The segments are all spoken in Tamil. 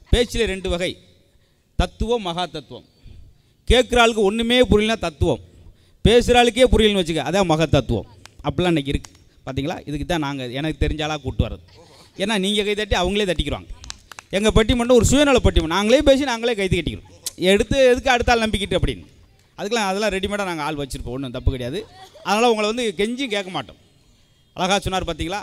பேச்சில் ரெண்டு வகை தத்துவம் மகா தத்துவம் கேட்குற ஆளுக்கு ஒன்றுமே புரியலனா தத்துவம் பேசுகிற ஆளுக்கே புரியலன்னு வச்சுக்க அதான் மகா தத்துவம் அப்படிலாம் இன்றைக்கி இருக்குது பார்த்தீங்களா இதுக்கு தான் நாங்கள் எனக்கு தெரிஞ்ச ஆளாக கூட்டு வர்றது ஏன்னா நீங்கள் கை தட்டி அவங்களே தட்டிக்கிடுவாங்க எங்கள் பட்டிமன்றம் ஒரு சுயநல பட்டிமன்றம் நாங்களே பேசி நாங்களே கை கட்டிக்கிறோம் எடுத்து எதுக்கு அடுத்த ஆள் நம்பிக்கிட்டு அப்படின்னு அதுக்கெல்லாம் அதெல்லாம் ரெடிமேடாக நாங்கள் ஆள் வச்சுருப்போம் ஒன்றும் தப்பு கிடையாது அதனால் உங்களை வந்து கெஞ்சியும் கேட்க மாட்டோம் அழகா சொன்னார் பார்த்தீங்களா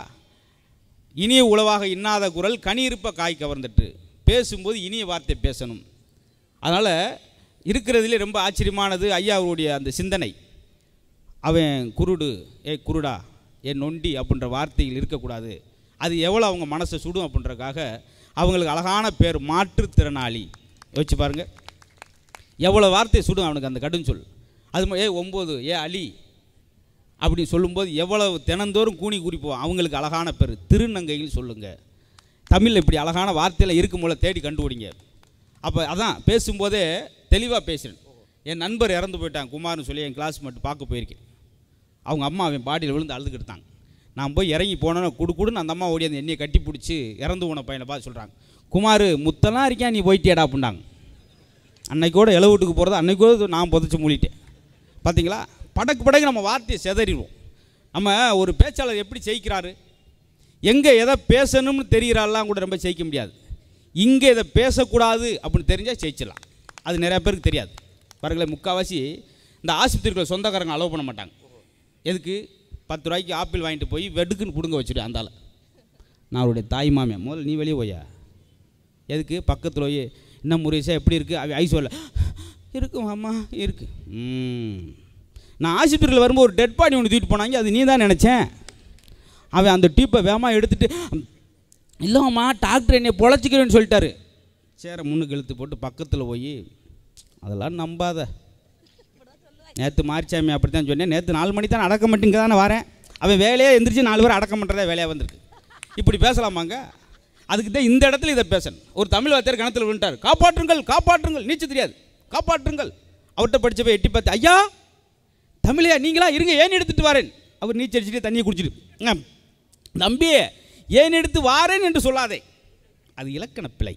இனிய உளவாக இன்னாத குரல் கனி இருப்ப காய் கவர்ந்துட்டு பேசும்போது இனிய வார்த்தை பேசணும் அதனால் இருக்கிறதுலே ரொம்ப ஆச்சரியமானது ஐயா அவருடைய அந்த சிந்தனை அவன் குருடு ஏ குருடா ஏ நொண்டி அப்படின்ற வார்த்தைகள் இருக்கக்கூடாது அது எவ்வளோ அவங்க மனசை சுடும் அப்படின்றக்காக அவங்களுக்கு அழகான பேர் மாற்றுத்திறனாளி யோசிச்சு பாருங்க எவ்வளோ வார்த்தை சுடும் அவனுக்கு அந்த கடும் சொல் அது ம- ஏ ஒம்பது ஏ அலி அப்படி சொல்லும்போது எவ்வளவு தினந்தோறும் கூனி குறிப்போம் அவங்களுக்கு அழகான பேர் திருநங்கைகள் சொல்லுங்க தமிழில் இப்படி அழகான வார்த்தையில் இருக்கும் போல தேடி கண்டுபிடிங்க அப்போ அதான் பேசும்போதே தெளிவாக பேசுகிறேன் என் நண்பர் இறந்து போயிட்டான் குமார்னு சொல்லி என் கிளாஸ் மட்டும் பார்க்க போயிருக்கேன் அவங்க அம்மா அவன் பாடியில் விழுந்து அழுதுகிட்டாங்க நான் போய் இறங்கி போனோன்னே குடு குடுன்னு அந்த அம்மா ஓடி அந்த என்னையை கட்டி பிடிச்சி இறந்து போன பையனை பார்த்து சொல்கிறாங்க குமார் முத்தெல்லாம் இருக்கியா நீ போயிட்டியாடா அப்படின்னாங்க அன்னைக்கோட இளவு வீட்டுக்கு போகிறது அன்னைக்கோட நான் புதைச்சி மூடிட்டேன் பார்த்தீங்களா படக்கு படக்கு நம்ம வார்த்தையை செதறிடுவோம் நம்ம ஒரு பேச்சாளர் எப்படி ஜெயிக்கிறாரு எங்கே எதை பேசணும்னு தெரிகிறாலாம் கூட ரொம்ப ஜெயிக்க முடியாது இங்கே இதை பேசக்கூடாது அப்படின்னு தெரிஞ்சால் ஜெயிச்சிடலாம் அது நிறையா பேருக்கு தெரியாது பாருங்களேன் முக்கால்வாசி இந்த ஆஸ்பத்திரிக்குள்ள சொந்தக்காரங்க அலோவ் பண்ண மாட்டாங்க எதுக்கு பத்து ரூபாய்க்கு ஆப்பிள் வாங்கிட்டு போய் வெடுக்குன்னு பிடுங்க வச்சுட்டு அந்தால நான் அவருடைய தாய் மாமியா முதல்ல நீ வெளியே போயா எதுக்கு பக்கத்தில் போய் என்ன முருகேஷா எப்படி இருக்குது அவ ஐஸ் வரல இருக்கு மாமா இருக்கு ம் நான் ஆஸ்பத்திரியில் வரும்போது ஒரு டெட் பாடி ஒன்று தூக்கிட்டு போனாங்க அது நீ தான் நினச்சேன் அவன் அந்த டீப்பை வேகமாக எடுத்துட்டு இல்லைம்மா டாக்டர் என்னை பொழைச்சிக்கிறேன்னு சொல்லிட்டாரு சேரை முன்னுக்கு இழுத்து போட்டு பக்கத்தில் போய் அதெல்லாம் நம்பாத நேற்று மாரிச்சாமி அப்படி தான் சொன்னேன் நேற்று நாலு மணி தான் அடக்க மாட்டேங்க தானே வரேன் அவன் வேலையே எந்திரிச்சு நாலு பேர் அடக்கம் பண்ணுறதே வேலையாக வந்திருக்கு இப்படி பேசலாமாங்க அதுக்கு தான் இந்த இடத்துல இதை பேசணும் ஒரு தமிழ் வாத்தியார் கணத்தில் விழுந்தார் காப்பாற்றுங்கள் காப்பாற்றுங்கள் நீச்சல் தெரியாது காப்பாற்றுங்கள் அவர்கிட்ட படிச்ச போய் எட்டி பார்த்து ஐயா தமிழையா நீங்களா இருங்க ஏன் எடுத்துட்டு வரேன் அவர் நீச்சல் அடிச்சுட்டு தண்ணியை குடிச்சிட்டு "அங்க, தம்பி ஏன் எடுத்து வாரேன் என்று சொல்லாதே அது இலக்கண பிழை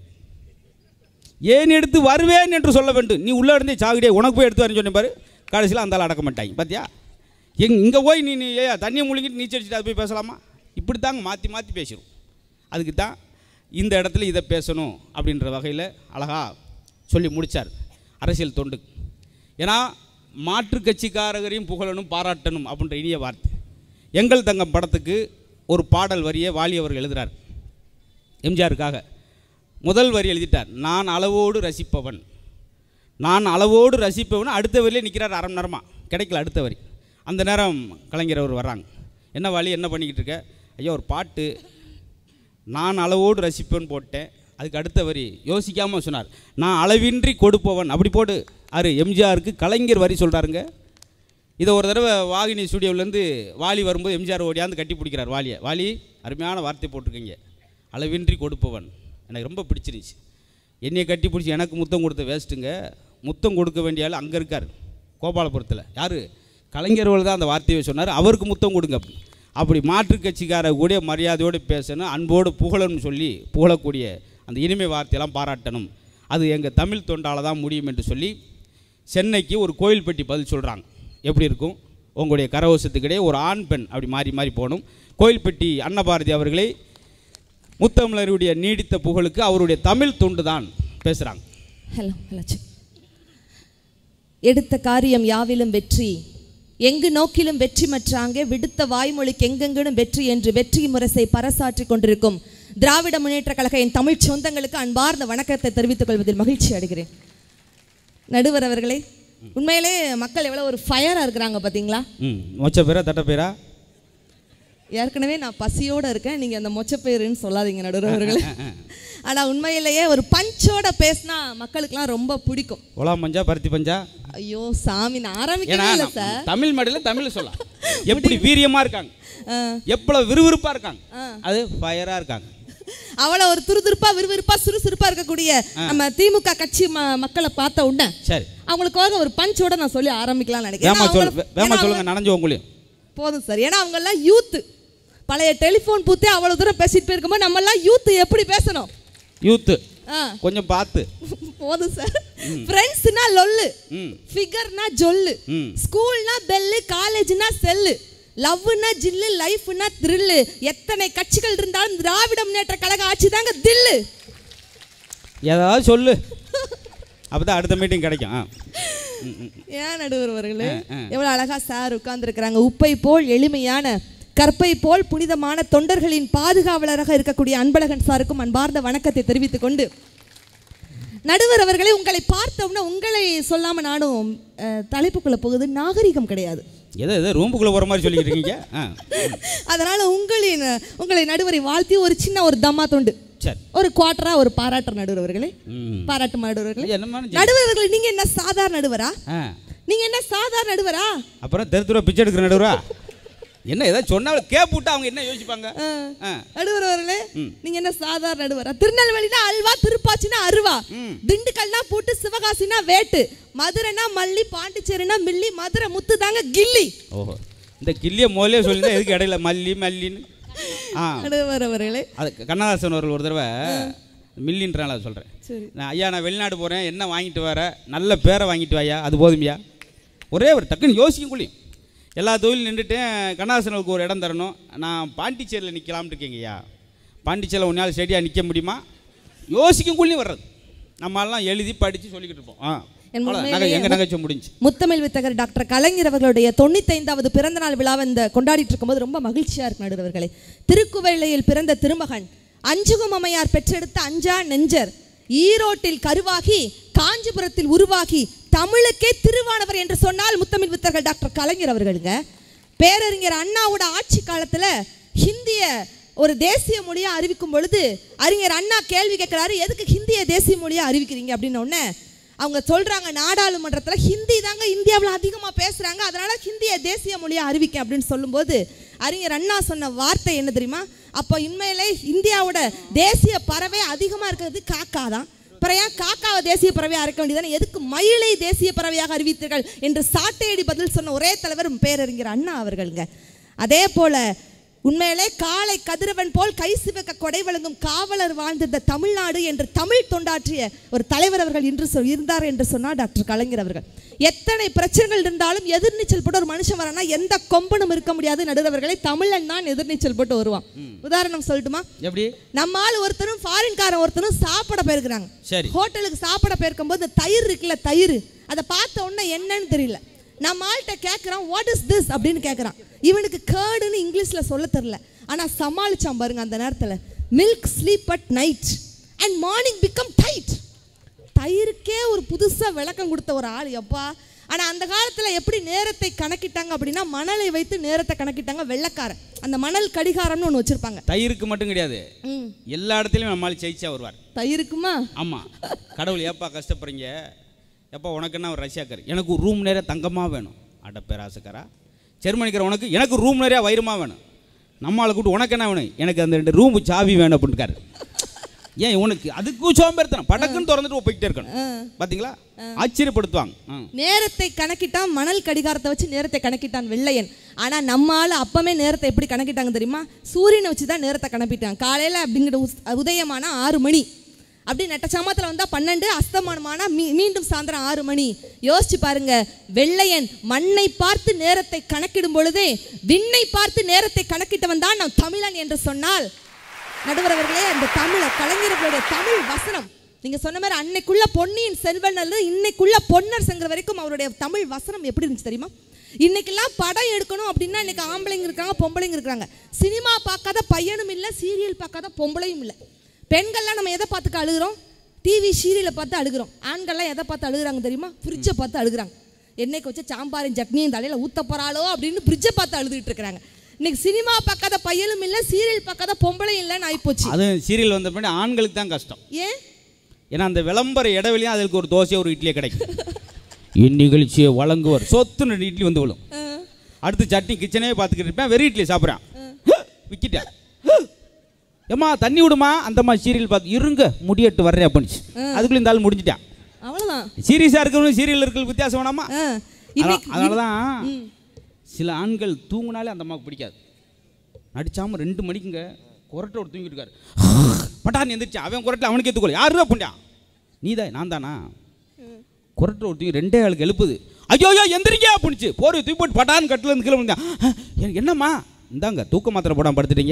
ஏன் எடுத்து வருவேன் என்று சொல்ல வேண்டும் நீ உள்ள இருந்தே சாகுடியே உனக்கு போய் எடுத்து வரேன்னு சொன்னேன் பாரு கடைசியில் அந்த ஆள் அடக்க மாட்டாங்க பார்த்தியா எங் இங்கே போய் நீ நீ ஏ தண்ணியை முழுங்கிட்டு நீச்சல் அடிச்சுட்டு அது போய் பேசலாமா இப்படி தாங்க மாற்றி மாற்றி பேசிடும் அதுக்கு தான் இந்த இடத்துல இதை பேசணும் அப்படின்ற வகையில் அழகா சொல்லி முடித்தார் அரசியல் தொண்டு ஏன்னா மாற்றுக் கட்சிக்காரரையும் புகழணும் பாராட்டணும் அப்படின்ற இனிய வார்த்தை எங்கள் தங்கம் படத்துக்கு ஒரு பாடல் வரியை வாலி அவர்கள் எழுதுகிறார் எம்ஜிஆருக்காக முதல் வரி எழுதிட்டார் நான் அளவோடு ரசிப்பவன் நான் அளவோடு ரசிப்பவன் அடுத்த வரியிலே நிற்கிறார் அரை மணி நேரமாக கிடைக்கல அடுத்த வரி அந்த நேரம் கலைஞர் அவர் வர்றாங்க என்ன வழி என்ன பண்ணிக்கிட்டு இருக்க ஐயா ஒரு பாட்டு நான் அளவோடு ரசிப்பேன் போட்டேன் அதுக்கு அடுத்த வரி யோசிக்காமல் சொன்னார் நான் அளவின்றி கொடுப்பவன் அப்படி போடு அரு எம்ஜிஆருக்கு கலைஞர் வரி சொல்கிறாருங்க இதை ஒரு தடவை வாகினி ஸ்டுடியோவிலேருந்து வாலி வரும்போது எம்ஜிஆர் ஓடியாந்து கட்டி பிடிக்கிறார் வாலியை வாலி அருமையான வார்த்தை போட்டிருக்கீங்க அளவின்றி கொடுப்பவன் எனக்கு ரொம்ப பிடிச்சிருந்துச்சு என்னையை கட்டி பிடிச்சி எனக்கு முத்தம் கொடுத்த வேஸ்ட்டுங்க முத்தம் கொடுக்க வேண்டிய ஆள் அங்கே இருக்கார் கோபாலபுரத்தில் யார் கலைஞர்கள் தான் அந்த வார்த்தையை சொன்னார் அவருக்கு முத்தம் கொடுங்க அப்படி. அப்படி மாற்றுக் கட்சிக்கார கூட மரியாதையோடு பேசணும் அன்போடு புகழணும்னு சொல்லி புகழக்கூடிய அந்த இனிமை வார்த்தையெல்லாம் பாராட்டணும் அது எங்கள் தமிழ் தொண்டால் தான் முடியும் என்று சொல்லி சென்னைக்கு ஒரு கோயில் பெட்டி பதில் சொல்கிறாங்க எப்படி இருக்கும் உங்களுடைய கரவசத்துக்கிடையே ஒரு ஆண் பெண் அப்படி மாறி மாறி போகணும் கோயில்பட்டி அன்னபாரதி அவர்களை முத்தமிழருடைய நீடித்த புகழுக்கு அவருடைய தமிழ் தொண்டு தான் பேசுகிறாங்க ஹலோ ஹலோ எடுத்த காரியம் யாவிலும் வெற்றி எங்கு நோக்கிலும் வெற்றி மற்றாங்க விடுத்த வாய்மொழிக்கு எங்கெங்கிலும் வெற்றி என்று வெற்றி முரசை பறைசாற்றி கொண்டிருக்கும் திராவிட முன்னேற்ற கழக என் தமிழ் சொந்தங்களுக்கு அன்பார்ந்த வணக்கத்தை தெரிவித்துக் கொள்வதில் மகிழ்ச்சி அடைகிறேன் நடுவர் அவர்களே உண்மையிலே மக்கள் எவ்வளோ ஒரு ஃபயராக இருக்கிறாங்க பார்த்தீங்களா ம் மொச்ச பேரா தட்ட பேரா ஏற்கனவே நான் பசியோட இருக்கேன் நீங்க அந்த மொச்சப்பயிறுன்னு சொல்லாதீங்க நடுவர் அவர்களே ஆனா உண்மையிலேயே ஒரு பஞ்சோட பேசினா மக்களுக்கெல்லாம் ரொம்ப பிடிக்கும் ஒலா பஞ்சா பருத்தி பஞ்சா ஐயோ சாமி நான் ஏன்னா ஆரம்பிக்கவே இல்லை நம்ம சார் தமிழ் மடியில் தமிழ் சொல்லலாம் எப்படி வீரியமாக இருக்காங்க ஆ. எவ்வளவு விறுவிறுப்பாக இருக்காங்க ஆ. அது ஃபயராக இருக்காங்க அவ்வளோ ஒரு துருதுருப்பா விறுவிறுப்பா சுறுசுறுப்பா இருக்கக்கூடிய நம்ம திமுக கட்சி ம- மக்களை பார்த்த உடனே சரி அவங்களுக்காக ஒரு பஞ்சோட நான் சொல்லி ஆரம்பிக்கலாம்னு நினைக்கிறேன் வேமா ஏன்னா சொல் அவங்க- வேமா ஏன்னா சொல்லுங்க நனைஞ்சு உங்களையும் அவங்க- போதும் சார் ஏன்னா அவங்க எல்லாம் யூத் பழைய டெலிஃபோன் பூத்தே அவ்வளவு தூரம் பேசிட்டு போயிருக்கும்போது நம்ம எல்லாம் யூத் எப்படி பேசணும் யூத்து ஆ, ஆ. கொஞ்சம் பார்த்து போதும் சார் ஃப்ரெண்ட்ஸ்னா லொல்லு ம் ஃபிகர்னா ஜொல்லு ம் ஸ்கூல்னா பெல்லு காலேஜ்னா செல்லு லவ்னா ஜில்லு லைஃப்னா த்ரில்லு எத்தனை கட்சிகள் இருந்தாலும் திராவிட முன்னேற்ற கழக ஆட்சி தாங்க தில்லு ஏதாவது சொல்லு அப்பதான் அடுத்த மீட்டிங் கிடைக்கும் ஆ ம், ம். ஏன் நடுவர் அவர்களே ஆ, ஆ. எவ்வளவு அழகா சார் உட்கார்ந்துருக்கிறாங்க உப்பை போல் எளிமையான கற்பை போல் புனிதமான தொண்டர்களின் பாதுகாவலராக இருக்கக்கூடிய அன்பழகன் சாருக்கும் அன்பார்ந்த வணக்கத்தை தெரிவித்துக் கொண்டு நடுவர் அவர்களே உங்களை பார்த்தோம்னா உங்களை சொல்லாம நானும் அஹ், தலைப்புக்குள்ள போகுது நாகரிகம் கிடையாது ஏதோ ஏதோ ரூமுக்குள்ளே போகிற மாதிரி சொல்லிக்கிட்டு இருக்கீங்க ஆ அதனால உங்களின் உங்களை நடுவரை வாழ்த்தி ஒரு சின்ன ஒரு தம்மா தொண்டு சரி ஒரு குவார்டரா ஒரு பாராட்டு நடுவர் அவர்களே ம் பாராட்டு நடுவர் அவர்களே என்னமா நடுவர் அவர்களே நீங்க என்ன சாதாரண நடுவரா ஆ நீங்க என்ன சாதாரண நடுவரா அப்புறம் தெருத்துற பிச்சை எடுக்கிற நடுவரா என்ன ஏதாவது சொன்னாலும் கேப் விட்டு அவங்க என்ன யோசிப்பாங்க ஆ. ஆ நடுவர் அவர்களே ம். நீங்க என்ன சாதாரண நடுவரா திருநெல்வேலினா அல்வா திருப்பாச்சினா அருவா ம். திண்டுக்கல்னா பூட்டு சிவகாசினா வேட்டு மதுரைனா மல்லி பாண்டிச்சேரினா மில்லி மதுரை முத்து தாங்க கில்லி ஓஹோ இந்த கிள்ளியை முதலே சொல்லியிருந்தா எதுக்கு இடையில மல்லி மல்லின்னு ஆ நடுவர் அவர்களே அது கண்ணதாசன் அவர்கள் ஒரு தடவை மில்லின்றனால அதை சொல்கிறேன் சரி நான் ஐயா நான் வெளிநாடு போகிறேன் என்ன வாங்கிட்டு வர நல்ல பேரை வாங்கிட்டு வாயா அது போதுமையா ஒரே ஒரு டக்குன்னு யோசிக்கக்குள்ளையும் எல்லா தொழிலும் நின்றுட்டேன் கண்ணதாசனுக்கு ஒரு இடம் தரணும் நான் பாண்டிச்சேரியில் நிற்கலாம்னு இருக்கேங்கய்யா பாண்டிச்சேரியில் உன்னால் செடியாக நிற்க முடியுமா யோசிக்கக்குள்ளேயும் வர்றது நம்மளாம் எழுதி படித்து சொல்லிக்கிட்டு இருப்போம் ஆ என் அவ்வளவுதான். உண்மையிலேயே நகை எங்கள் நகைச்சுவை முடிஞ்சு முத்தமிழ் வித்தகர் டாக்டர் கலைஞர் அவர்களுடைய தொண்ணூத்தைந்தாவது பிறந்த நாள் விழாவை இந்த கொண்டாடிட்டு இருக்கும்போது ரொம்ப மகிழ்ச்சியா இருக்கு நடுவர்களே திருக்குவளையில் பிறந்த திருமகன் அஞ்சுகம் அம்மையார் பெற்றெடுத்த அஞ்சா நெஞ்சர் ஈரோட்டில் கருவாகி காஞ்சிபுரத்தில் உருவாகி தமிழுக்கே திருவானவர் என்று சொன்னால் முத்தமிழ் வித்தகர் டாக்டர் கலைஞர் அவர்களுங்க பேரறிஞர் அண்ணாவோட ஆட்சி காலத்துல ஹிந்திய ஒரு தேசிய மொழியா அறிவிக்கும் பொழுது அறிஞர் அண்ணா கேள்வி கேட்கிறாரு எதுக்கு ஹிந்திய தேசிய மொழியா அறிவிக்கிறீங்க அப்படின்னு உடனே அவங்க சொல்றாங்க நாடாளுமன்றத்துல ஹிந்தி தாங்க இந்தியாவில் அதிகமா பேசுறாங்க அதனால ஹிந்திய தேசிய மொழியா அறிவிக்க அப்படின்னு சொல்லும்போது அறிஞர் அண்ணா சொன்ன வார்த்தை என்ன தெரியுமா அப்போ உண்மையிலே இந்தியாவோட தேசிய பறவை அதிகமா இருக்கிறது காக்கா தான் அப்புறம் ஏன் காக்காவை தேசிய பறவையாக அறிக்க வேண்டியதானே எதுக்கு மயிலை தேசிய பறவையாக அறிவித்தீர்கள் என்று சாட்டையடி பதில் சொன்ன ஒரே தலைவர் பேரறிஞர் அண்ணா அவர்களுங்க அதே போல உண்மையிலே காலை கதிரவன் போல் கை சிவக்க கொடை வழங்கும் காவலர் வாழ்ந்திருந்த தமிழ்நாடு என்று தமிழ் தொண்டாற்றிய ஒரு தலைவர் அவர்கள் இன்று சொ- இருந்தார் என்று சொன்னார் டாக்டர் கலைஞர் அவர்கள் எத்தனை பிரச்சனைகள் இருந்தாலும் எதிர்நீச்சல் போட்டு ஒரு மனுஷன் வரானா எந்த கொம்பனும் இருக்க முடியாது நடுவர்களை தமிழன் தான் எதிர்நீச்சல் போட்டு வருவான் உதாரணம் சொல்லட்டுமா எப்படி நம்ம ஆள் ஒருத்தரும் ஃபாரின்காரன் ஒருத்தரும் சாப்பிட போயிருக்கிறாங்க சரி ஹோட்டலுக்கு சாப்பிட போயிருக்கும்போது இந்த தயிர் இருக்குல்ல தயிர் அதை பார்த்த உடனே என்னன்னு தெரியல நம்ம ஆள்கிட்ட கேட்குறான் வாட் இஸ் திஸ் அப்படின்னு கேட்குறான் இவனுக்கு கேர்டுன்னு இங்கிலீஷில் சொல்ல தெரில ஆனால் சமாளிச்சான் பாருங்க அந்த நேரத்தில் milk sleep at night and morning become tight தயிருக்கே ஒரு புதுசாக விளக்கம் கொடுத்த ஒரு ஆள் எப்பா ஆனால் அந்த காலத்தில் எப்படி நேரத்தை கணக்கிட்டாங்க அப்படின்னா மணலை வைத்து நேரத்தை கணக்கிட்டாங்க வெள்ளைக்காரன் அந்த மணல் கடிகாரம்னு ஒன்று வச்சுருப்பாங்க தயிருக்கு மட்டும் கிடையாது ம் எல்லா இடத்துலையும் நம்மளால் ஜெயிச்சா வருவார் தயிருக்குமா ஆமாம் கடவுள் ஏப்பா கஷ்டப்படுறீங்க எப்பா உனக்கு என்ன ஒரு ரஷ்யாக்கார் எனக்கு ஒரு ரூம் நிறைய தங்கமாக வேணும் அட பேராசக்காரா ஜெர்மனிக்கிற உனக்கு எனக்கு ரூம் நிறைய வைரமா வேணும் நம்மளை கூட்டு உனக்கு என்ன வேணும் எனக்கு அந்த ரெண்டு ரூம் சாவி வேணும் அப்படின்னுக்காரு ஏன் உனக்கு அதுக்கும் சோம்பேறித்தனம் படக்குன்னு திறந்துட்டு போய்கிட்டே இருக்கணும் ஆ பார்த்தீங்களா ஆச்சரியப்படுத்துவாங்க ஆ. நேரத்தை கணக்கிட்டான் மணல் கடிகாரத்தை வச்சு நேரத்தை கணக்கிட்டான் வெள்ளையன் ஆனா நம்ம ஆளு அப்பமே நேரத்தை எப்படி கணக்கிட்டாங்க தெரியுமா சூரியனை வச்சு தான் நேரத்தை கணக்கிட்டாங்க காலையில அப்படிங்கிற உஸ்- உதயமான ஆறு மணி அப்படி நெட்டச்சாமத்தில் வந்தா பன்னெண்டு அஸ்தமானமானா மீ மீண்டும் சாயந்தரம் ஆறு மணி யோசிச்சு பாருங்க வெள்ளையன் மண்ணை பார்த்து நேரத்தை கணக்கிடும் பொழுதே விண்ணை பார்த்து நேரத்தை கணக்கிட்டவன் தான் நம் தமிழன் என்று சொன்னால் நடுவர் அவர்களே அந்த தமிழ கலைஞர்களுடைய தமிழ் வசனம் நீங்க சொன்ன மாதிரி அன்னைக்குள்ள பொன்னியின் செல்வன் அல்லது இன்னைக்குள்ள பொன்னர் சங்கிற வரைக்கும் அவருடைய தமிழ் வசனம் எப்படி இருந்துச்சு தெரியுமா இன்னைக்கெல்லாம் படம் எடுக்கணும் அப்படின்னா இன்னைக்கு ஆம்பளைங்க இருக்காங்க பொம்பளைங்க இருக்காங்க சினிமா பார்க்காத பையனும் இல்லை சீரியல் பார்க்காத பொம்பளையும் இல்லை பெண்கள்லாம் நம்ம எதை பார்த்துக்க அழுகுறோம் டிவி சீரியலை பார்த்து அழுகுறோம் ஆண்கள்லாம் எதை பார்த்து அழுகுறாங்க தெரியுமா ஃப்ரிட்ஜை பார்த்து அழுகுறாங்க என்னைக்கு வச்ச சாம்பாரும் சட்னியும் தலையில் ஊத்த போறாளோ அப்படின்னு ஃப்ரிட்ஜை பார்த்து அழுதுகிட்டு இருக்கிறாங்க இன்னைக்கு சினிமா பார்க்காத பையனும் இல்லை சீரியல் பார்க்காத பொம்பளையும் இல்லைன்னு ஆயிப்போச்சு அது சீரியல் வந்த பின்னாடி ஆண்களுக்கு தான் கஷ்டம் ஏன் ஏன்னா அந்த விளம்பர இடைவெளியும் அதுக்கு ஒரு தோசையோ ஒரு இட்லியோ கிடைக்கும் இந்நிகழ்ச்சியை வழங்குவர் சொத்து ரெண்டு இட்லி வந்து விழும் அஹ், அடுத்து சட்னி கிச்சனே பார்த்துக்கிட்டு இருப்பேன் வெறும் இட்லி சாப்பிட்றான் விக்கிட்டேன் ஏம்மா தண்ணி விடுமா அந்த மாதிரி சீரியல் பார்த்து இருங்க முடியட்டு வர்றேன் அப்படின்னுச்சு அதுக்குள்ள இந்த ஆள் முடிஞ்சிட்டான் அவ்வளவுதான் சீரியஸாக இருக்கிறவங்க சீரியல் இருக்கிற வித்தியாசம் வேணாமா அஹ், அதான் இன்னைக்கு அதனால தான் சில ஆண்கள் தூங்குனாலே அந்த அம்மாவுக்கு பிடிக்காது நடிச்சாமல் ரெண்டு மணிக்குங்க குரட்டை ஒரு தூங்கிட்டு இருக்காரு பட்டான் எந்திரிச்சு அவன் குரட்டில் அவனுக்கு ஏற்றுக்கொள்ள யாருடா புண்ணியா நீ தான் நான் தானா குரட்டை ஒட்டி ரெண்டே ஆளுக்கு எழுப்புது ஐயோ ஐயோ எந்திரிங்க அப்படிச்சு போர் தூக்கி போட்டு பட்டான்னு கட்டில் இருந்து கீழே விழுந்தான். "அஹ், எனக்கு என்னம்மா இந்தாங்க தூக்க மாத்திரை போடாம படுத்துட்டீங்க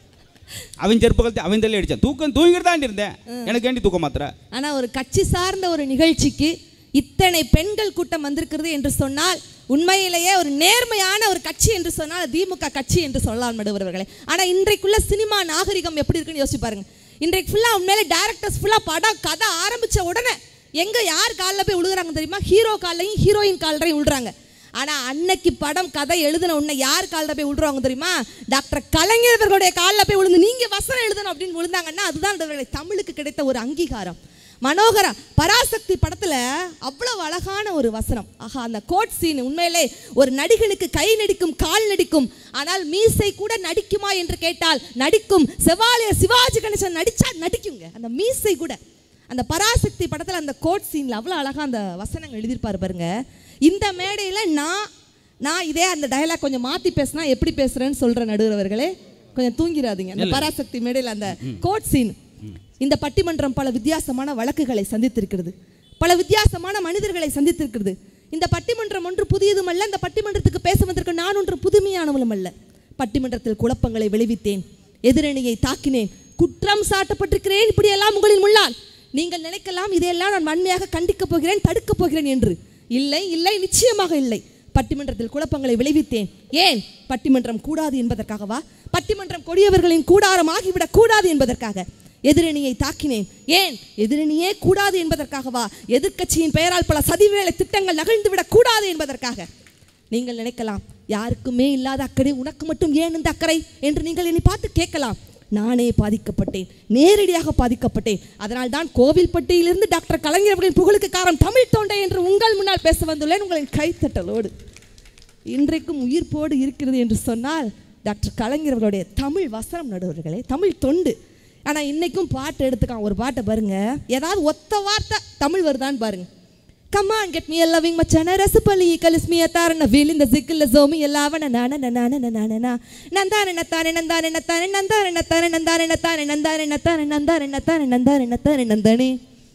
அவன் செருப்பு கழுத்து அவன் தள்ளி அடிச்சான் தூக்கம் தூங்கிட்டு தான் இருந்தேன் எனக்கு ஏண்டி தூக்க மாத்திரை ஆனா ஒரு கட்சி சார்ந்த ஒரு நிகழ்ச்சிக்கு இத்தனை பெண்கள் கூட்டம் வந்திருக்கிறது என்று சொன்னால் உண்மையிலேயே ஒரு நேர்மையான ஒரு கட்சி என்று சொன்னால் திமுக கட்சி என்று சொல்லலாம் நடுவர்களே ஆனா இன்றைக்குள்ள சினிமா நாகரிகம் எப்படி இருக்குன்னு யோசிச்சு பாருங்க இன்றைக்கு ஃபுல்லா உண்மையிலே டேரக்டர்ஸ் ஃபுல்லா படம் கதை ஆரம்பிச்ச உடனே எங்க யார் காலில் போய் விழுகுறாங்க தெரியுமா ஹீரோ காலையும் ஹீரோயின் காலையும் விழுறாங்க ஆனா அன்னைக்கு படம் கதை எழுதின உடனே யார் காலில் போய் விழுறாங்க தெரியுமா டாக்டர் கலைஞர் அவர்களுடைய காலில் போய் விழுந்து நீங்க வசனம் எழுதணும் அப்படின்னு விழுந்தாங்கன்னா அதுதான் நடுவர்களே தமிழுக்கு கிடைத்த ஒரு அங்கீகாரம் மனோகரா பராசக்தி படத்துல அவ்வளவு அழகான ஒரு வசனம் ஆஹா அந்த கோட் சீன் உண்மையிலே ஒரு நடிகனுக்கு கை நடிக்கும் கால் நடிக்கும் ஆனால் மீசை கூட நடிக்குமா என்று கேட்டால் நடிக்கும் செவாலியர் சிவாஜி கணேசன் நடிச்சா நடிக்குங்க அந்த மீசை கூட அந்த பராசக்தி படத்துல அந்த கோட் சீன்ல அவ்வளவு அழகா அந்த வசனங்கள் எழுதியிருப்பாரு பாருங்க இந்த மேடையில நான் நான் இதே அந்த டயலாக் கொஞ்சம் மாத்தி பேசினா எப்படி பேசுறேன்னு சொல்ற நடுவர்களே கொஞ்சம் தூங்கிடாதீங்க அந்த பராசக்தி மேடையில் அந்த கோட் சீன் இந்த பட்டிமன்றம் பல வித்தியாசமான வழக்குகளை சந்தித்திருக்கிறது பல வித்தியாசமான மனிதர்களை சந்தித்திருக்கிறது இந்த பட்டிமன்றம் ஒன்று புதியதும் அல்ல இந்த பட்டிமன்றத்துக்கு பேச வந்திருக்க நான் ஒன்று புதுமையானவளும் அல்ல பட்டிமன்றத்தில் குழப்பங்களை விளைவித்தேன் எதிரணியை தாக்கினேன் குற்றம் சாட்டப்பட்டிருக்கிறேன் இப்படியெல்லாம் உங்களின் முள்ளால் நீங்கள் நினைக்கலாம் இதையெல்லாம் நான் வன்மையாக கண்டிக்கப் போகிறேன் தடுக்கப் போகிறேன் என்று இல்லை இல்லை நிச்சயமாக இல்லை பட்டிமன்றத்தில் குழப்பங்களை விளைவித்தேன் ஏன் பட்டிமன்றம் கூடாது என்பதற்காகவா பட்டிமன்றம் கொடியவர்களின் கூடாரம் ஆகிவிடக் கூடாது என்பதற்காக எதிரணியை தாக்கினேன் ஏன் எதிரணியே கூடாது என்பதற்காகவா எதிர்க்கட்சியின் பெயரால் பல சதிவேலை திட்டங்கள் நகழ்ந்துவிடக் கூடாது என்பதற்காக நீங்கள் நினைக்கலாம் யாருக்குமே இல்லாத அக்கறை உனக்கு மட்டும் ஏன் இந்த அக்கறை என்று நீங்கள் என்னை பார்த்து கேட்கலாம் நானே பாதிக்கப்பட்டேன் நேரடியாக பாதிக்கப்பட்டேன் அதனால் தான் கோவில்பட்டியிலிருந்து டாக்டர் கலைஞர் அவர்களின் புகழுக்கு காரணம் தமிழ் தொண்டை என்று உங்கள் முன்னால் பேச வந்துள்ளேன் உங்களின் கைத்தட்டலோடு இன்றைக்கும் உயிர்ப்போடு இருக்கிறது என்று சொன்னால் டாக்டர் கலைஞர் அவர்களுடைய தமிழ் வசனம் நடுவர்களே தமிழ் தொண்டு ஆனால் இன்னைக்கும் பாட்டு எடுத்துக்கான் ஒரு பாட்டை பாருங்க ஏதாவது ஒத்த வார்த்தை தமிழ் வருதான்னு பாருங்க கமான் கெட் மீ லவிங் மச்சான ரசப்பள்ளி கலிஸ் மீ தாரண வீல் இந்த சிக்கில் சோமி எல்லாவன நான நான நான நந்தான நத்தானே நந்தானே நத்தானே நந்தானே நத்தானே நந்தானே நத்தானே நந்தானே நத்தானே நந்தானே நத்தானே நந்தானே நத்தானே நந்தானே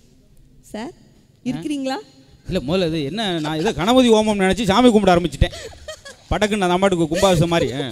சார் இருக்கிறீங்களா இல்லை முதல்ல இது என்ன நான் ஏதோ கணபதி ஓமம் நினச்சி சாமி கும்பிட ஆரம்பிச்சிட்டேன் படக்குன்னு நான் அம்மாட்டுக்கு கும்பாபிஷம் மாதிரி ஆ.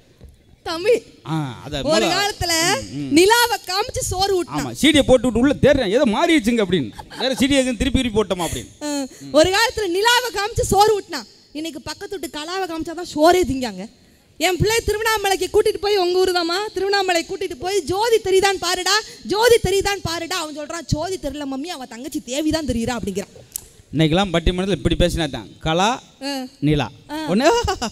தமிழ் ஆ அதை ஒரு முதல்ல காலத்துல நிலாவை காமிச்சு சோறு ஊட்டினான் ஆமாம் சீடியை போட்டு விட்டு உள்ள தேடுறேன் ஏதோ மாறிடுச்சுங்க அப்படின்னு வேற சீடியை திருப்பி திருப்பி போட்டோமா அப்படின்னு அஹ், ஒரு காலத்துல நிலாவை காமிச்சு சோறு ஊட்டினான் இன்னைக்கு பக்கத்து வீட்டு கலாவை காமிச்சாதான் சோறே திங்காங்க என் பிள்ளை திருவண்ணாமலைக்கு கூட்டிட்டு போய் உங்க ஊர் தாமா திருவண்ணாமலை கூட்டிட்டு போய் ஜோதி தெரியுதான் பாருடா ஜோதி தெரியுதான் பாருடா அவன் சொல்றான் ஜோதி தெரியல மம்மி அவன் தங்கச்சி தேவிதான் தெரியுறா அப்படிங்கிறான் இன்னைக்கெல்லாம் பட்டிமன்றத்தில் இப்படி பேசினா தான் கலா அஹ், நிலா ஒன்று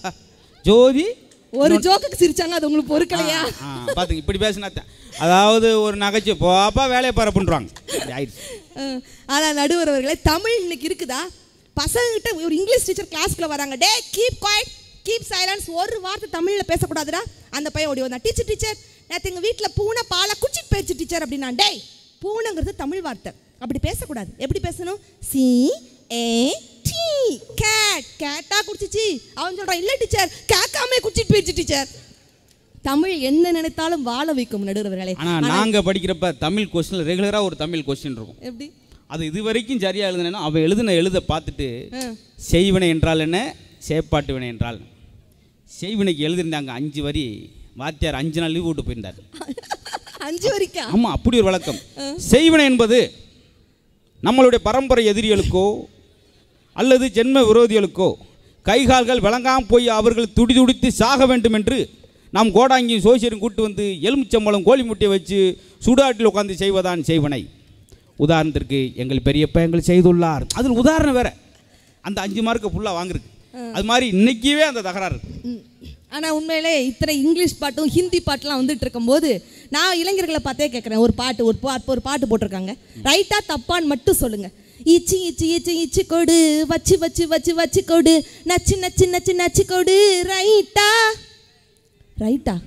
ஜோதி ஒரு ஜோக்குக்கு சிரிச்சாங்க அது உங்களுக்கு பொறுக்கலையா ஆ பார்த்துங்க இப்படி பேசினா தான் அதாவது ஒரு நகைச்சுவை போப்பா வேலையை பரப்புன்றாங்க இப்படி ஆயிடுச்சு அஹ், ஆனா நடுவர் அவர்களே தமிழ் இன்னைக்கு இருக்குதா பசங்ககிட்ட ஒரு இங்கிலீஷ் டீச்சர் கிளாஸ்க்குள்ள வராங்க டே கீப் குவாய்ட் கீப் சைலன்ஸ் ஒரு வார்த்தை தமிழ்ல பேசக்கூடாதுடா அந்த பையன் ஓடி வந்தான் டீச்சர் டீச்சர் நேற்று எங்கள் வீட்டில் பூனை பாலை குச்சிட்டு போயிடுச்சு டீச்சர் அப்படின்னா டேய் பூனைங்கிறது தமிழ் வார்த்தை அப்படி பேசக்கூடாது எப்படி பேசணும் சி ஏ டி கேட் கேட்டா குடிச்சிச்சு அவன் சொல்றான் இல்லை டீச்சர் கேட்காம குச்சிட்டு போயிடுச்சு டீச்சர் தமிழ் என்ன நினைத்தாலும் வாழ வைக்கும் நடுவர்களே ஆனால் நாங்கள் படிக்கிறப்ப தமிழ் கொஸ்டினில் ரெகுலராக ஒரு தமிழ் கொஸ்டின் இருக்கும் எப்படி அது இது வரைக்கும் சரியாக எழுதுனேன்னா அவன் எழுதின எழுத பார்த்துட்டு ஆ. செய்வினை என்றால் என்ன சேப்பாட்டு வினை என்றால் என்ன? செய்வினைக்கு எழுதியிருந்தாங்க அஞ்சு வரி வாத்தியார் அஞ்சு நாள் லீவ் விட்டு போயிருந்தார் அஞ்சு வரைக்கும் ஆமாம் அப்படி ஒரு வழக்கம் செய்வினை என்பது நம்மளுடைய பரம்பரை எதிரிகளுக்கோ அல்லது ஜென்ம விரோதிகளுக்கோ கைகால்கள் விளங்காமல் போய் அவர்கள் துடி துடித்து சாக வேண்டும் என்று நாம் கோடாங்கியும் சோசியரும் கூட்டு வந்து எலுமிச்சம்பழம் கோழி முட்டையை வச்சு சுடாட்டில் உட்காந்து செய்வதான் செய்வனை உதாரணத்திற்கு எங்கள் பெரியப்பா எங்கள் செய்துள்ளார் அதில் உதாரணம் வேற அந்த அஞ்சு மார்க்கு ஃபுல்லாக வாங்கிருக்கு அது மாதிரி இன்னைக்கவே அந்த தகராறு இருக்கு ம். ஆனா உண்மையிலே இத்தனை இங்கிலீஷ் பாட்டும் ஹிந்தி பாட்டுலாம் வந்துட்டு இருக்கும்போது நான் இளைஞர்களை பார்த்தே கேட்குறேன் ஒரு பாட்டு ஒரு பாட்டு ஒரு பாட்டு போட்டிருக்காங்க ரைட்டா தப்பான்னு மட்டும் சொல்லுங்க இச்சி இச்சி இச்சி இச்சி கொடு வச்சு வச்சு வச்சு வச்சு கொடு நச்சு நச்சு நச்சு நச்சு கொடு ரைட்டா ரைட்டா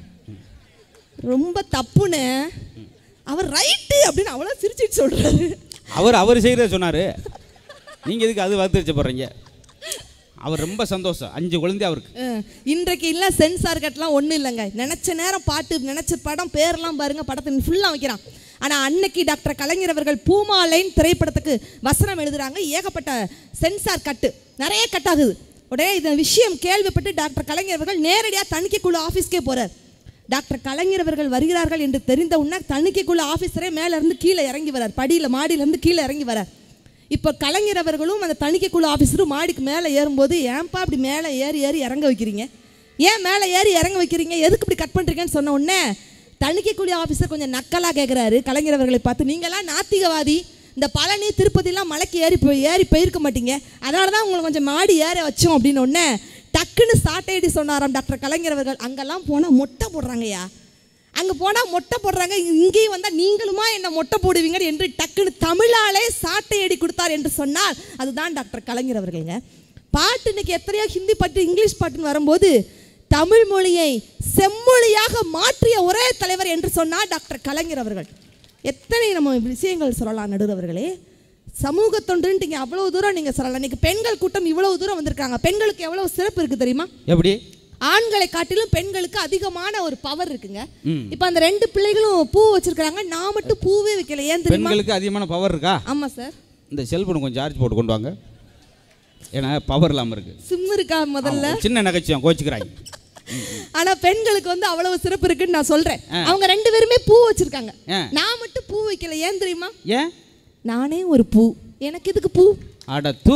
ரொம்ப தப்புன்னு அவர் ரைட்டு அப்படின்னு அவ்வளோ சிரிச்சிட்டு சொல்றாரு அவர் அவர் செய்கிறத சொன்னார் நீங்கள் எதுக்கு அது வளர்த்து போடுறீங்க அவர் ரொம்ப சந்தோஷம் அஞ்சு குழந்தை அவருக்கு அஹ், இன்றைக்கு இல்லை சென்சார் கட்லாம் ஒன்றும் இல்லைங்க நினச்ச நேரம் பாட்டு நினச்ச படம் பேர்லாம் பாருங்க படத்தை ஃபுல்லாக வைக்கிறான் ஆனால் அன்னைக்கு டாக்டர் கலைஞர் அவர்கள் பூமாலைன் திரைப்படத்துக்கு வசனம் எழுதுறாங்க ஏகப்பட்ட சென்சார் கட்டு நிறைய கட் ஆகுது உடனே இந்த விஷயம் கேள்விப்பட்டு டாக்டர் கலைஞர் அவர்கள் நேரடியாக தணிக்கைக்குழு ஆஃபீஸ்க்கே போகிறார் டாக்டர் கலைஞர் அவர்கள் வருகிறார்கள் என்று தெரிந்த உடனே தணிக்கைக்குழு ஆஃபீஸரே மேலே இருந்து கீழே இறங்கி வரார் படியில் மாடியிலேருந்து கீழே இறங்கி வரார் இப்போ கலைஞர் அவர்களும் அந்த தணிக்கைக்குழு ஆஃபீஸரும் மாடிக்கு மேலே ஏறும்போது ஏன்பா இப்படி மேலே ஏறி ஏறி இறங்க வைக்கிறீங்க ஏன் மேலே ஏறி இறங்க வைக்கிறீங்க எதுக்கு இப்படி கட் பண்ணுறீங்கன்னு சொன்ன உடனே தணிக்கைக்குழு ஆஃபீஸர் கொஞ்சம் நக்கலாக கேட்குறாரு கலைஞர் அவர்களை பார்த்து நீங்களாம் நாத்திகவாதி இந்த பழனி திருப்பதிலாம் மலைக்கு ஏறி போய் ஏறி போயிருக்க மாட்டீங்க அதனால தான் உங்களை கொஞ்சம் மாடி ஏற வச்சோம் அப்படின்னு உடனே டக்குன்னு சாட்டையடி சொன்னாராம் டாக்டர் கலைஞர் அவர்கள் அங்கெல்லாம் போனால் மொட்டை போடுறாங்கய்யா அங்கே போனால் மொட்டை போடுறாங்க இங்கேயும் வந்தால் நீங்களுமா என்ன மொட்டை போடுவீங்க என்று டக்குன்னு தமிழாலே சாட்டையடி கொடுத்தார் என்று சொன்னால் அதுதான் டாக்டர் கலைஞர் அவர்களுங்க பாட்டு இன்னைக்கு எத்தனையோ ஹிந்தி பாட்டு இங்கிலீஷ் பாட்டுன்னு வரும்போது தமிழ் மொழியை செம்மொழியாக மாற்றிய ஒரே தலைவர் என்று சொன்னார் டாக்டர் கலைஞர் அவர்கள் எத்தனை நம்ம விஷயங்கள் சொல்லலாம் நடுவர் அவர்களே சமூக தொண்டுன்ட்டு இங்கே அவ்வளோ தூரம் நீங்கள் சொல்லலாம் இன்னைக்கு பெண்கள் கூட்டம் இவ்வளவு தூரம் வந்திருக்காங்க பெண்களுக்கு எவ்வளவு சிறப்பு இருக்குது தெரியுமா எப்படி ஆண்களை காட்டிலும் பெண்களுக்கு அதிகமான ஒரு பவர் இருக்குங்க ம். இப்போ அந்த ரெண்டு பிள்ளைகளும் பூ வச்சிருக்காங்க நான் மட்டும் பூவே வைக்கல ஏன் தெரியுமா பெண்களுக்கு அதிகமான பவர் இருக்கா ஆமா சார் இந்த செல்போன் கொஞ்சம் சார்ஜ் போட்டு கொண்டு வாங்க ஏன்னா பவர் இல்லாமல் இருக்கு சிம் இருக்கா முதல்ல ஆமா, சின்ன நகைச்சுவம் கோச்சிக்கிறாங்க ஆனா பெண்களுக்கு வந்து அவ்வளவு சிறப்பு இருக்குன்னு நான் சொல்றேன் அவங்க ரெண்டு பேருமே பூ வச்சிருக்காங்க ஆ. நான் மட்டும் பூ வைக்கல ஏன் தெரியுமா ஏன் நானே ஒரு பூ எனக்கு எதுக்கு பூ அட தூ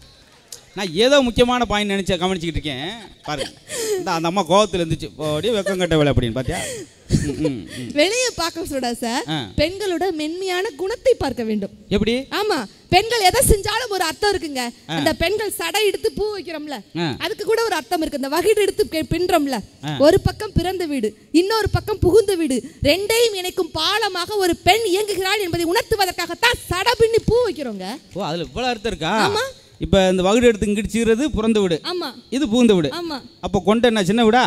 நான் ஏதோ முக்கியமான பாயிண்ட் நினைச்ச கவனிச்சுக்கிட்டு இருக்கேன் பாருங்க இந்த அந்த அம்மா கோவத்தில் இருந்துச்சு அப்படியே வெக்கம் கட்ட வேலை அப்படின்னு பார்த்தியா ம், ம், ம். வெளியே பார்க்க சொல்றா சார் ஆ. பெண்களோட மென்மையான குணத்தை பார்க்க வேண்டும் எப்படி ஆமா பெண்கள் எதை செஞ்சாலும் ஒரு அர்த்தம் இருக்குங்க அந்த பெண்கள் சடை எடுத்து பூ வைக்கிறோம்ல ஆ. அதுக்கு கூட ஒரு அர்த்தம் இருக்கு இந்த வகிடு எடுத்து கே- பின்றோம்ல ஒரு பக்கம் பிறந்த வீடு இன்னொரு பக்கம் புகுந்த வீடு ரெண்டையும் இணைக்கும் பாலமாக ஒரு பெண் இயங்குகிறாள் என்பதை உணர்த்துவதற்காகத்தான் சடை பின்னி பூ வைக்கிறோங்க ஓ அதில் இவ்வளோ அர்த்தம் இருக்கா ஆமா. இப்போ இந்த வகுடு எடுத்து இங்கிட்டு சீறது பிறந்த வீடு ஆமா இது பூந்த வீடு ஆமா அப்போ கொண்ட என்ன சின்ன வீடா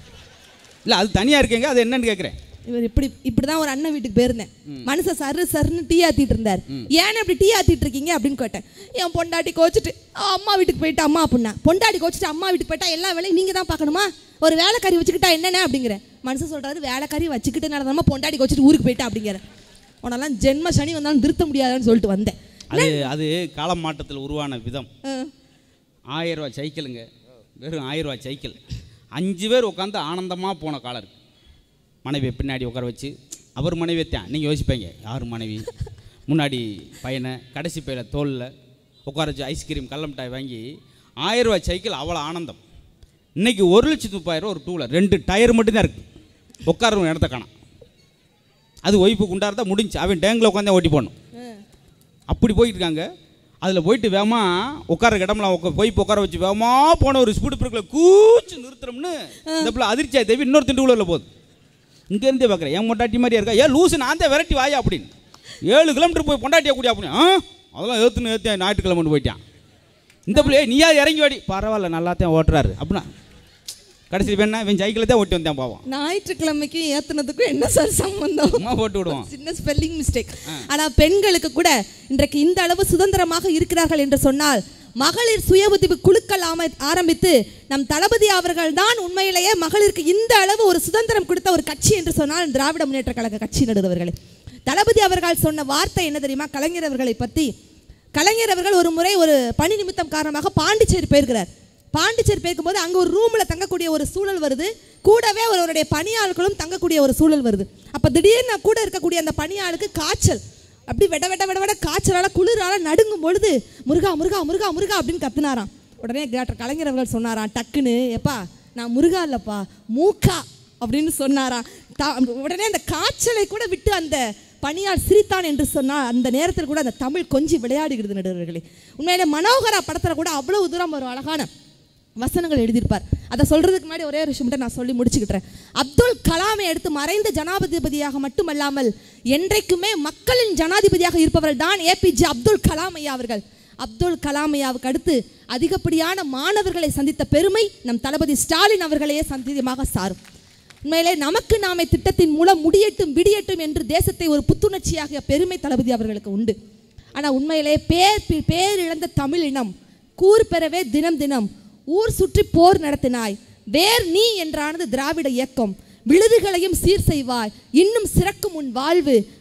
இல்லை அது தனியாக இருக்கேங்க அது என்னன்னு கேட்குறேன் இவர் இப்படி இப்படிதான் ஒரு அண்ணன் வீட்டுக்கு போயிருந்தேன் மனுஷன் சரு சருன்னு டீ ஆத்திட்டு இருந்தார் ஏன் இப்படி டீ ஆத்திட்டு இருக்கீங்க அப்படின்னு கேட்டேன் என் பொண்டாட்டி கோச்சிட்டு அம்மா வீட்டுக்கு போயிட்டு அம்மா அப்படின்னா பொண்டாட்டி கோச்சிட்டு அம்மா வீட்டுக்கு போயிட்டா எல்லா வேலையும் நீங்க தான் பார்க்கணுமா ஒரு வேலைக்காரி வச்சுக்கிட்டா என்னென்ன அப்படிங்கிற மனுஷன் சொல்றாரு வேலைக்காரி வச்சுக்கிட்டு நடந்தாம பொண்டாட்டி கோச்சிட்டு ஊருக்கு போயிட்டா அப்படிங்கிற உனெல்லாம் ஜென்ம சனி வந்தாலும் நிறுத்த முடியாதுன்னு சொல்லிட்டு வந்தேன் அது அது காலம் மாற்றத்தில் உருவான விதம் ஆ. ஆயிரம் ரூபாய் சைக்கிளுங்க வெறும் ஆயிரம் ரூபாய் சைக்கிள் அஞ்சு பேர் உட்காந்து ஆனந்தமாக போன காலம் இருக்கு மனைவியை பின்னாடி உட்கார வச்சு அவர் மனைவியை தான் நீங்கள் யோசிப்பீங்க யார் மனைவி முன்னாடி பையனை கடைசி பையனை தோளில் உட்கார வச்சு ஐஸ்கிரீம் கள்ள மிட்டாய் வாங்கி ஆயிரம் ரூபாய் சைக்கிள் அவ்வளோ ஆனந்தம் இன்னைக்கு ஒரு லட்சத்து முப்பாயிரம் ஒரு டூவில் ரெண்டு டயர் மட்டும்தான் இருக்குது உட்கார இடத்த காணாம் அது ஒய்ஃபு குண்டாரதா முடிஞ்சு அவன் டேங்கில் உட்காந்தே ஓட்டி போடணும் அப்படி போயிட்டு இருக்காங்க அதில் போயிட்டு வேகமா உட்கார இடம்லாம் உட்கா போய் உட்கார வச்சு வேகமா போன ஒரு ஸ்பீடு பிரேக்கில் கூச்சு நிறுத்துறோம்னு இந்த பிள்ளை அதிர்ச்சியா தேவி இன்னொரு திண்டு உள்ள போகுது இங்கேருந்தே பார்க்குறேன் என் பொண்டாட்டி மாதிரி இருக்கா ஏன் லூசு நான் தான் விரட்டி வாயா அப்படின்னு ஏழு கிலோமீட்டர் போய் பொண்டாட்டியா கூடிய அப்படின்னு ஆ அதெல்லாம் ஏற்றுன்னு ஏற்றி ஞாயிற்றுக்கிழமை போயிட்டான் இந்த பிள்ளைய நீயா இறங்கி வாடி பரவாயில்ல நல்லா தான் ஓட்டுறாரு அப்படின்னா கடைசி வேணா இவன் சைக்கிளை தான் ஓட்டி வந்தேன் பாவம் ஞாயிற்றுக்கிழமைக்கு ஏத்துனதுக்கும் என்ன சார் சம்பந்தம் சும்மா போட்டு விடுவான் சின்ன ஸ்பெல்லிங் மிஸ்டேக் ஆனா பெண்களுக்கு கூட இன்றைக்கு இந்த அளவு சுதந்திரமாக இருக்கிறார்கள் என்று சொன்னால் மகளிர் சுய உதவி குழுக்கள் ஆம ஆரம்பித்து நம் தளபதி அவர்கள் தான் உண்மையிலேயே மகளிருக்கு இந்த அளவு ஒரு சுதந்திரம் கொடுத்த ஒரு கட்சி என்று சொன்னால் திராவிட முன்னேற்ற கழக கட்சி நடுவர்களே தளபதி அவர்கள் சொன்ன வார்த்தை என்ன தெரியுமா கலைஞர் அவர்களை பற்றி கலைஞர் அவர்கள் ஒரு முறை ஒரு பணி நிமித்தம் காரணமாக பாண்டிச்சேரி போயிருக்கிறார் பாண்டிச்சேரி போயிருக்கும்போது அங்கே ஒரு ரூமில் தங்கக்கூடிய ஒரு சூழல் வருது கூடவே அவருடைய பணியாட்களும் தங்கக்கூடிய ஒரு சூழல் வருது அப்போ திடீர்னு கூட இருக்கக்கூடிய அந்த பணியாளுக்கு காய்ச்சல் அப்படி வெட வெட வெட வெட காய்ச்சலால குளிரால நடுங்கும் பொழுது முருகா முருகா முருகா முருகா அப்படின்னு கத்துனாராம் உடனே டாக்டர் கலைஞர் அவர்கள் சொன்னாராம் டக்குன்னு எப்பா நான் முருகா இல்லப்பா மூக்கா அப்படின்னு சொன்னாராம் தா- உடனே அந்த காய்ச்சலை கூட விட்டு அந்த பணியால் சிரித்தான் என்று சொன்னால் அந்த நேரத்தில் கூட அந்த தமிழ் கொஞ்சி விளையாடுகிறது நடுவர்களே உண்மையிலே மனோகரா படத்தில் கூட அவ்வளவு தூரம் ஒரு அழகான வசனங்கள் எழுதியிருப்பார் அதை சொல்றதுக்கு முன்னாடி ஒரே ஒரு விஷயம் மட்டும் நான் சொல்லி முடிச்சுக்கிட்டேன் அப்துல் கலாமை எடுத்து மறைந்த ஜனாதிபதியாக மட்டுமல்லாமல் என்றைக்குமே மக்களின் ஜனாதிபதியாக இருப்பவர்கள் தான் ஏபிஜே அப்துல் கலாம் ஐயா அவர்கள் அப்துல் கலாம் ஐயாவுக்கு அடுத்து அதிகப்படியான மாணவர்களை சந்தித்த பெருமை நம் தளபதி ஸ்டாலின் அவர்களையே சந்தியமாக சாரும் உண்மையிலே நமக்கு நாமே திட்டத்தின் மூலம் முடியட்டும் விடியட்டும் என்று தேசத்தை ஒரு புத்துணர்ச்சியாக பெருமை தளபதி அவர்களுக்கு உண்டு ஆனால் உண்மையிலே பேர் பி- பேர் இழந்த தமிழ் இனம் கூர் பெறவே தினம் தினம் ஊர் சுற்றி போர் நடத்தினாய் வேர் நீ என்றானது திராவிட இயக்கம் விழுதுகளையும் சீர் செய்வாய் இன்னும் சிறக்கும் உன் வாழ்வு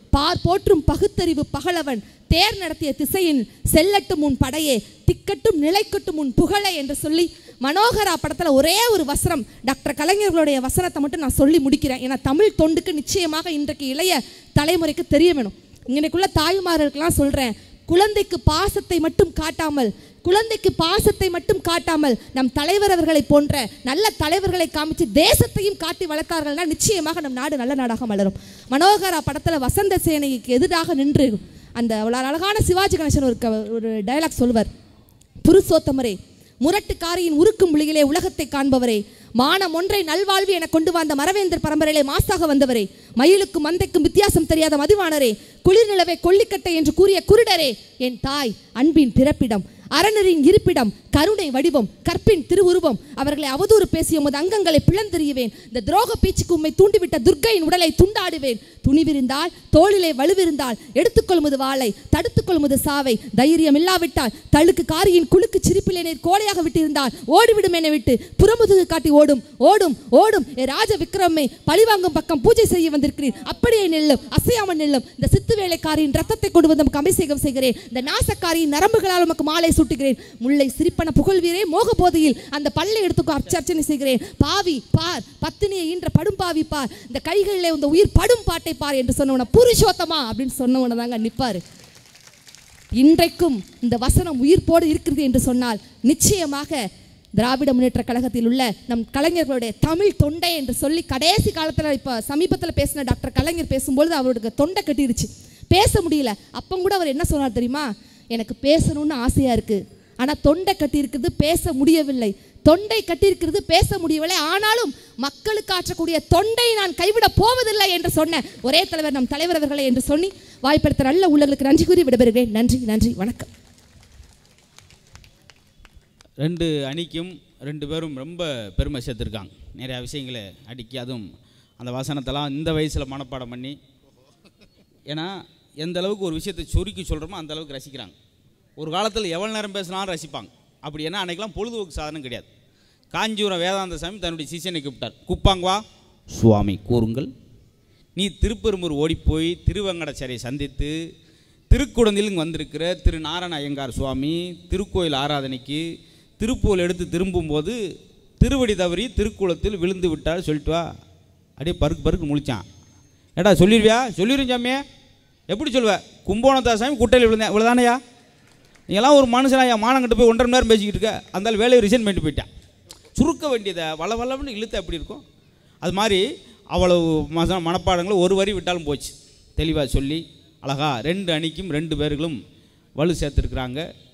பார் போற்றும் பகுத்தறிவு பகலவன் தேர் நடத்திய திசையின் செல்லட்டும் உன் படையே திக்கட்டும் நிலைக்கட்டும் உன் புகழே என்று சொல்லி மனோகரா படத்துல ஒரே ஒரு வசனம் டாக்டர் கலைஞர்களுடைய வசனத்தை மட்டும் நான் சொல்லி முடிக்கிறேன் ஏன்னா தமிழ் தொண்டுக்கு நிச்சயமாக இன்றைக்கு இளைய தலைமுறைக்கு தெரிய வேணும் இன்னைக்குள்ள தாய்மார்களுக்கெல்லாம் சொல்றேன் குழந்தைக்கு பாசத்தை மட்டும் காட்டாமல் குழந்தைக்கு பாசத்தை மட்டும் காட்டாமல் நம் தலைவர் அவர்களை போன்ற நல்ல தலைவர்களை காமிச்சு தேசத்தையும் காட்டி வளர்த்தார்கள்னா நிச்சயமாக நம் நாடு நல்ல நாடாக மலரும் மனோகரா படத்துல வசந்த சேனைக்கு எதிராக நின்று அந்த அவ்வளோ அழகான சிவாஜி கணேசன் ஒரு க- ஒரு டயலாக் சொல்வார் புருஷோத்தமரே முரட்டுக்காரியின் உருக்கும் மொழியிலே உலகத்தை காண்பவரே மானம் ஒன்றை நல்வாழ்வு என கொண்டு வந்த மரவேந்தர் பரம்பரையிலே மாசாக வந்தவரே மயிலுக்கும் மந்தைக்கும் வித்தியாசம் தெரியாத மதிவானரே குளிர் நிலவை கொல்லிக்கட்டை என்று கூறிய குருடரே என் தாய் அன்பின் பிறப்பிடம் அரணரின் இருப்பிடம் கருணை வடிவம் கற்பின் திருவுருவம் அவர்களை அவதூறு பேசிய உமது அங்கங்களை பிளந்தெறியுவேன் இந்த துரோக பேச்சுக்கு உம்மை தூண்டிவிட்ட துர்க்கையின் உடலை துண்டாடுவேன் துணிவிருந்தால் தோளிலே வலுவிருந்தால் எடுத்துக்கொள்முது வாளை தடுத்துக்கொள்முது சாவை தைரியம் இல்லாவிட்டால் தழுக்கு காரியின் குலுக்கு சிரிப்பிலே நேர் கோலையாக விட்டிருந்தால் ஓடிவிடும் என்னை விட்டு புறமுதுகு காட்டி ஓடும் ஓடும் ஓடும் ஏ ராஜ விக்ரமே பழிவாங்கும் பக்கம் பூஜை செய்ய வந்திருக்கிறேன் அப்படியே நெல்லும் அசையாமல் நெல்லும் இந்த சித்து வேலைக்காரியின் ரத்தத்தை கொண்டு வந்து உமக்கு அபிஷேகம் செய்கிறேன் இந்த நாசக்காரியின் நரம்புகளால் உமக்கு மாலை சூட்டுகிறேன் முல்லை சிரிப்பன புகழ்வீரே மோக போதையில் அந்த பல்லை எடுத்துக்கோ அர்ச்சனை செய்கிறேன் பாவி பார் பத்தினியை ஈன்ற படும் பாவி பார் இந்த கைகளிலே இந்த உயிர் படும் பாட்டை பார் என்று சொன்னவன புருஷோத்தமா அப்படின்னு சொன்னவன தாங்க நிப்பாரு இன்றைக்கும் இந்த வசனம் உயிர்ப்போடு இருக்கிறது என்று சொன்னால் நிச்சயமாக திராவிட முன்னேற்ற கழகத்தில் உள்ள நம் கலைஞர்களுடைய தமிழ் தொண்டை என்று சொல்லி கடைசி காலத்தில் இப்போ சமீபத்தில் பேசின டாக்டர் கலைஞர் பேசும்பொழுது அவருக்கு தொண்டை கட்டிருச்சு பேச முடியல அப்போ கூட அவர் என்ன சொன்னார் தெரியுமா எனக்கு பேசணும்னு ஆசையாக இருக்குது ஆனால் தொண்டை கட்டியிருக்கிறது பேச முடியவில்லை தொண்டை கட்டியிருக்கிறது பேச முடியவில்லை ஆனாலும் மக்களுக்கு ஆற்றக்கூடிய தொண்டை நான் கைவிட போவதில்லை என்று சொன்ன ஒரே தலைவர் நம் தலைவர் அவர்களே என்று சொல்லி வாய்ப்படுத்த நல்ல உள்ளங்களுக்கு நன்றி கூறி விடைபெறுகிறேன் நன்றி நன்றி வணக்கம் ரெண்டு அணிக்கும் ரெண்டு பேரும் ரொம்ப பெருமை சேர்த்துருக்காங்க நிறையா விஷயங்களை அடுக்கி அதுவும் அந்த வசனத்தெல்லாம் இந்த வயசில் மனப்பாடம் பண்ணி ஏன்னா எந்த அளவுக்கு ஒரு விஷயத்தை சுருக்கி சொல்கிறோமோ அந்த அளவுக்கு ரசிக்கிறாங்க ஒரு காலத்தில் எவ்வளோ நேரம் பேசினாலும் ரசிப்பாங்க அப்படி ஏன்னா அன்றைக்கெல்லாம் பொழுதுபோக்கு சாதனம் கிடையாது காஞ்சிபுரம் வேதாந்த சாமி தன்னுடைய சிஷியனை கூப்பிட்டார் கூப்பாங்க வா சுவாமி கூறுங்கள் நீ திருப்பெரும்பூர் ஓடிப்போய் திருவங்கடச்சரை சந்தித்து திருக்குடந்தில் இங்கே வந்திருக்கிற திரு நாராயண ஐயங்கார் சுவாமி திருக்கோயில் ஆராதனைக்கு திருப்பூல் எடுத்து திரும்பும்போது திருவடி தவறி திருக்குளத்தில் விழுந்து விட்டார் சொல்லிட்டு வா அப்படியே பருக்கு பருக்கு முழிச்சான் ஏடா சொல்லிடுவியா சொல்லிடுங்க சாமியே எப்படி சொல்லுவ கும்போணத்தா சாமி குட்டையில் விழுந்தேன் இவ்வளோதானையா நீங்களாம் ஒரு மனுஷனா என் மானங்கிட்ட போய் ஒன்றரை மணி நேரம் பேசிக்கிட்டு இருக்க அந்த ஆள் வேலையை ரிசைன் பண்ணிட்டு போயிட்டான் சுருக்க வேண்டியதை வள வளம்னு இழுத்து எப்படி இருக்கும் அது மாதிரி அவ்வளவு மச மனப்பாடங்களை ஒரு வரி விட்டாலும் போச்சு தெளிவாக சொல்லி அழகா ரெண்டு அணிக்கும் ரெண்டு பேர்களும் வலு சேர்த்துருக்குறாங்க